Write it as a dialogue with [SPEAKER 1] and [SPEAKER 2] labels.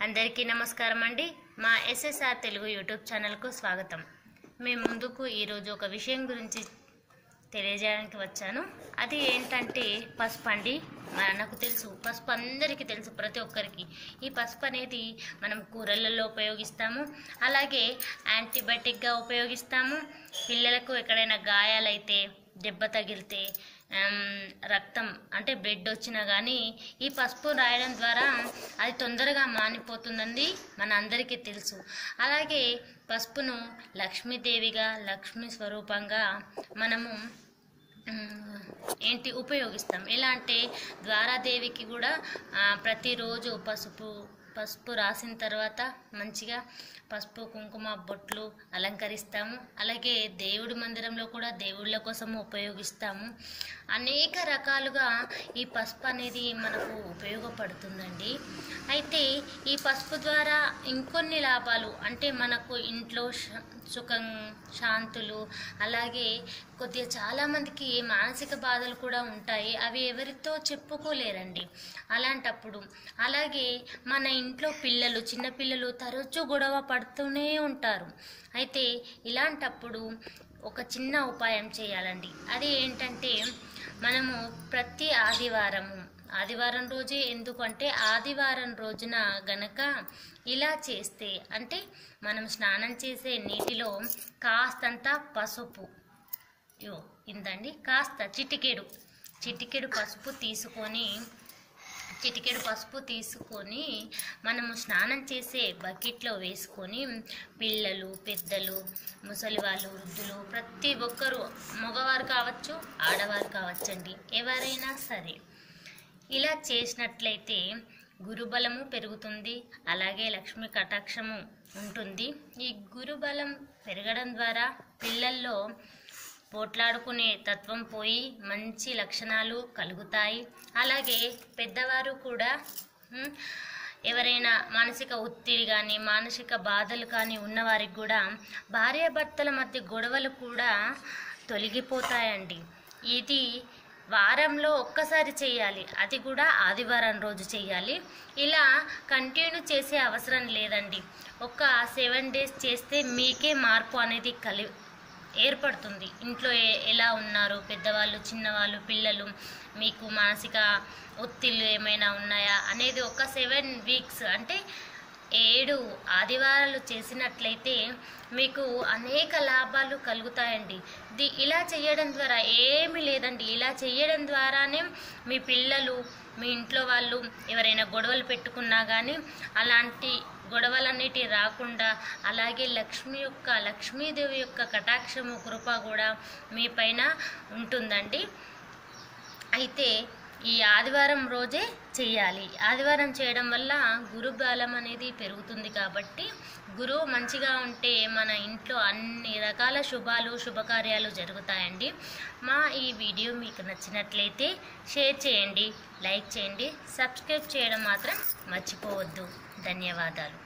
[SPEAKER 1] అందరికీ నమస్కారం అండి మా ఎస్ఎస్ఆర్ తెలుగు యూట్యూబ్ ఛానల్కు స్వాగతం మేము ముందుకు ఈరోజు ఒక విషయం గురించి తెలియజేయడానికి వచ్చాను అది ఏంటంటే పసుపు అండి మనకు తెలుసు పసుపు అందరికీ తెలుసు ప్రతి ఒక్కరికి ఈ పసుపు అనేది మనం కూరలలో ఉపయోగిస్తాము అలాగే యాంటీబయాటిక్గా ఉపయోగిస్తాము పిల్లలకు ఎక్కడైనా గాయాలైతే దెబ్బ తగిలితే ఆమ్, రక్తం అంటే బ్లడ్ వచ్చినా కానీ ఈ పసుపు రాయడం ద్వారా అది తొందరగా మానిపోతుందండి మన అందరికీ తెలుసు అలాగే పసుపును లక్ష్మీదేవిగా లక్ష్మీ స్వరూపంగా మనము మ్, ఏంటి ఉపయోగిస్తాం ఎలా అంటే ద్వారాదేవికి కూడా ఆ, ప్రతిరోజు పసుపు పసుపు రాసిన తర్వాత మంచిగా పసుపు కుంకుమ బొట్లు అలంకరిస్తాము అలాగే దేవుడి మందిరంలో కూడా దేవుళ్ళ కోసము ఉపయోగిస్తాము అనేక రకాలుగా ఈ పసుపు అనేది మనకు ఉపయోగపడుతుందండి అయితే ఈ పసుపు ద్వారా ఇంకొన్ని లాభాలు అంటే మనకు ఇంట్లో శ- సుఖం శాంతులు అలాగే కొద్దిగా చాలామందికి మానసిక బాధలు కూడా ఉంటాయి అవి ఎవరితో చెప్పుకోలేరండి అలాంటప్పుడు అలాగే మన ఇంట్లో పిల్లలు చిన్నపిల్లలు తరచూ గొడవ పడుతూనే ఉంటారు అయితే ఇలాంటప్పుడు ఒక చిన్న ఉపాయం చేయాలండి అది ఏంటంటే మనము ప్రతి ఆదివారము ఆదివారం రోజే ఎందుకంటే ఆదివారం రోజున గనక ఇలా చేస్తే అంటే మనం స్నానం చేసే నీటిలో కాస్తంత పసుపు యో ఇందండి కాస్త చిటికెడు చిటికెడు పసుపు తీసుకొని చిటికెడు పసుపు తీసుకొని మనము స్నానం చేసే బకెట్లో వేసుకొని పిల్లలు పెద్దలు ముసలి వాళ్ళు వృద్ధులు ప్రతి ఒక్కరూ మగవారు కావచ్చు ఆడవారు కావచ్చండి ఎవరైనా సరే ఇలా చేసినట్లయితే గురుబలము పెరుగుతుంది అలాగే లక్ష్మి కటాక్షము ఉంటుంది ఈ గురుబలం పెరగడం ద్వారా పిల్లల్లో పోట్లాడుకునే తత్వం పోయి మంచి లక్షణాలు కలుగుతాయి అలాగే పెద్దవారు కూడా ఉమ్, ఎవరైనా మానసిక ఒత్తిడి కానీ మానసిక బాధలు కానీ ఉన్నవారికి కూడా భార్యాభర్తల మధ్య గొడవలు కూడా తొలగిపోతాయండి ఇది వారంలో ఒక్కసారి చేయాలి అది కూడా ఆదివారం రోజు చేయాలి ఇలా కంటిన్యూ చేసే అవసరం లేదండి ఒక సెవెన్ డేస్ చేస్తే మీకే మార్పు అనేది కలి ఏర్పడుతుంది ఇంట్లో ఏ- ఎలా ఉన్నారు పెద్దవాళ్ళు చిన్నవాళ్ళు పిల్లలు మీకు మానసిక ఒత్తిళ్ళు ఏమైనా ఉన్నాయా అనేది ఒక సెవెన్ వీక్స్ అంటే ఏడు ఆదివారాలు చేసినట్లయితే మీకు అనేక లాభాలు కలుగుతాయండి ది ఇలా చేయడం ద్వారా ఏమీ లేదండి ఇలా చేయడం ద్వారానే మీ పిల్లలు మీ ఇంట్లో వాళ్ళు ఎవరైనా గొడవలు పెట్టుకున్నా కానీ అలాంటి గొడవలన్నిటి రాకుండా అలాగే లక్ష్మి యొక్క లక్ష్మీదేవి యొక్క కటాక్షము కృప కూడా మీ పైన ఉంటుందండి అయితే ఈ ఆదివారం రోజే చేయాలి ఆదివారం చేయడం వల్ల గురు బలం అనేది పెరుగుతుంది కాబట్టి గురువు మంచిగా ఉంటే మన ఇంట్లో అన్ని రకాల శుభాలు శుభకార్యాలు జరుగుతాయండి మా ఈ వీడియో మీకు నచ్చినట్లయితే షేర్ చేయండి లైక్ చేయండి సబ్స్క్రైబ్ చేయడం మాత్రం మర్చిపోవద్దు ధన్యవాదాలు